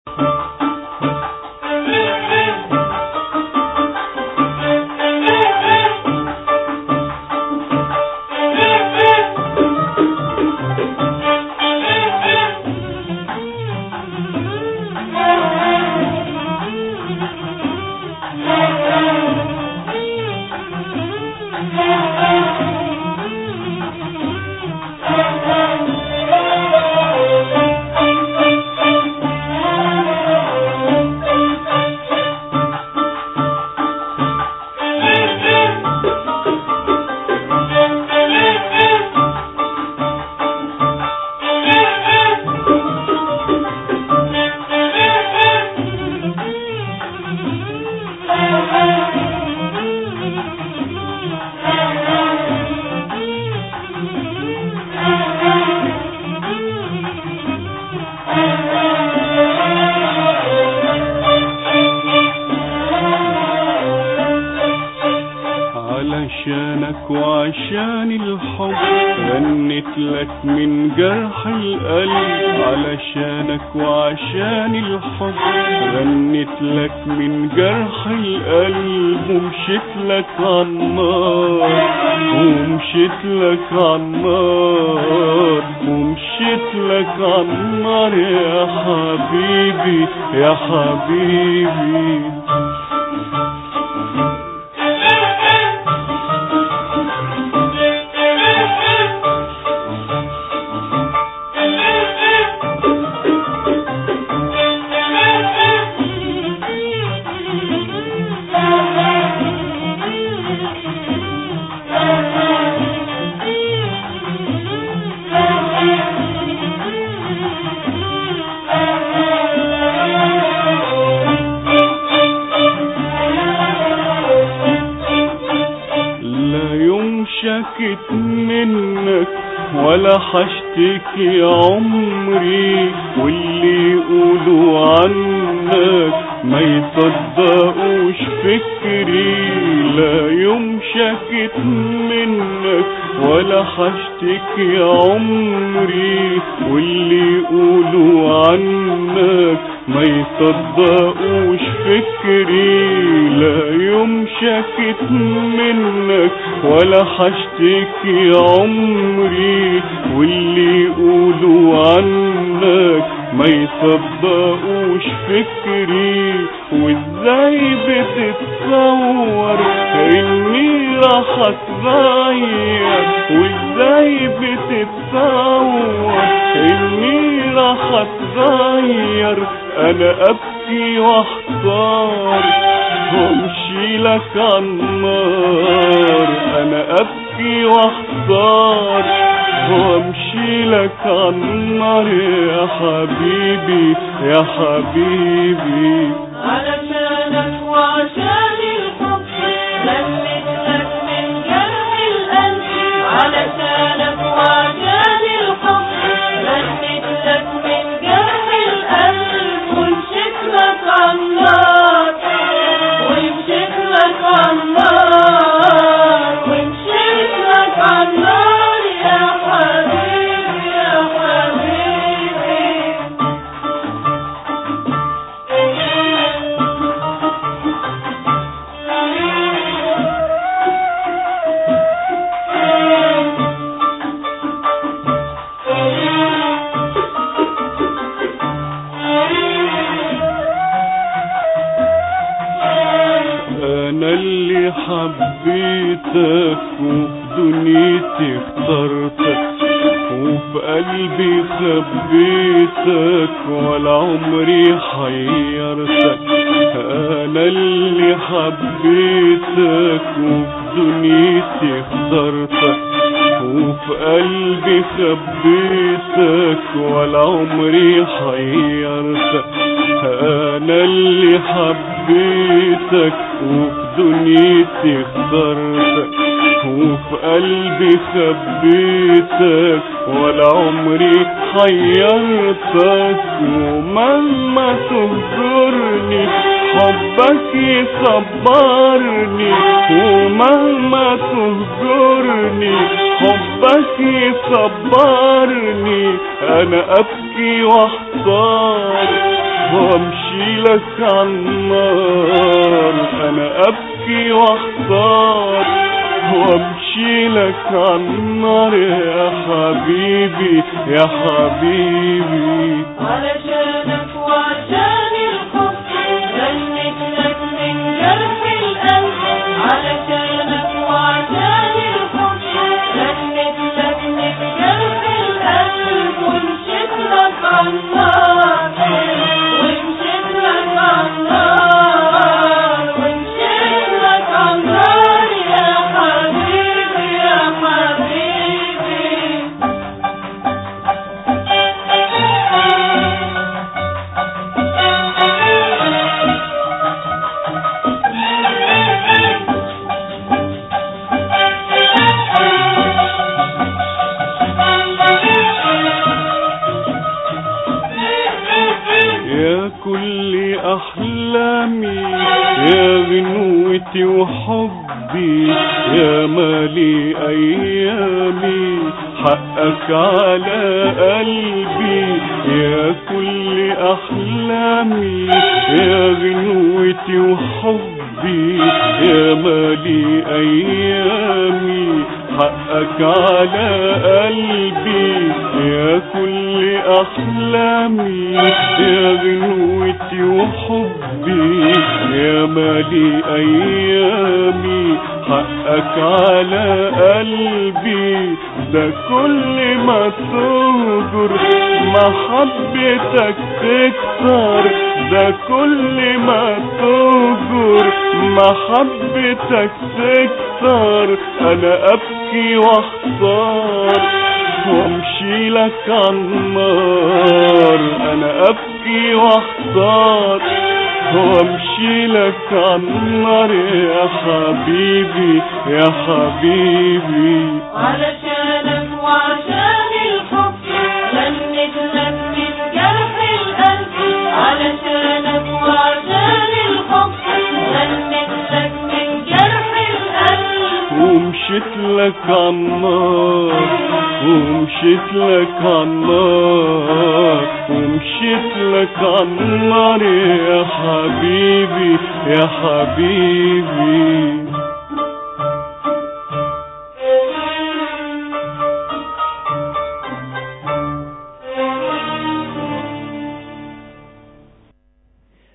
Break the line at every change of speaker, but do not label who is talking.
علشانك وعشان الحب غنت لك من جرح القلب علشانك وعشان الحب غنت لك من جرح القلب ومشيت لك عالنار ومشيت لك عالنار ومشيت لك عالنار يا حبيبي يا حبيبي لا يوم شكت منك ولا حشتكي عمري واللي يقولوا عنك ما يصدقوش فكري لا يوم شكت منك ولا حشتكي عمري واللي يقولوا عنك ما يصدقوش فكري لا يوم شكت منك ولا حشتكي عمري واللي يقولوا عنك ما يصدقوش فكري وازاي بتتصور اني راح اتغير وازاي بتتصور اني راح اتغير انا ابكي واحتار وامشي لك عالنار انا ابكي واحتار وامشي لك عالنار يا حبيبي يا حبيبي
علشانك وعشان الحب غنت لك من جرح القلب علشانك وعشان الحب غنت لك من جرح القلب ومشيت لك عالنار ومشيت لك عالنار ومشيت لك عالنار يا حبيبي يا حبيبي
انا اللي حبيتك وفي دنيتي اخترتك وفي قلبي خبيتك ولا عمري حيرتك انا اللي حبيتك وفي دنيتي اخترتك وفي قلبي خبيتك ولا عمري حيرتك انا اللي حبيتك وفي دنيتي اخترتك وفي قلبي خبيتك ولا عمري حيرتك ومهما تهجرني حبك يصبرني ومهما تهجرني حبك يصبرني انا ابكي واحتار وامشي لك عالنار انا ابكي واختار وامشي لك عالنار يا حبيبي يا حبيبي
علشانك وعشان الحب غنيت لك من جرح القلب علشانك وعشان الحب غنيت لك من جرح القلب ومشيت لك عالنار ومشيت لك عالنار ومشيت لك عالنار يا حبيبي يا حبيبي
يا كل أحلامي يا غنوتي وحبي يا مالي أيامي حقك على قلبي يا كل أحلامي يا غنوتي وحبي يا مالي أيامي حقك على قلبي يا كل أحلامي يا غنوتي وحبي يا مالي أيامي حقك على قلبي ده كل ما تهجر محبتك تكتر ده كل ما تهجر محبتك تكتر انا ابكي واختار وامشي لك عالنار انا ابكي واختار وامشي لك عالنار يا حبيبي يا حبيبي
علشانك وعشان الحب غنيت لك من جرح القلب علشانك وعشان الحب غنيت لك من جرح القلب
ومشيت لك عالنار ومشيت لك عالنار ومشيت لك عالنار يا حبيبي يا حبيبي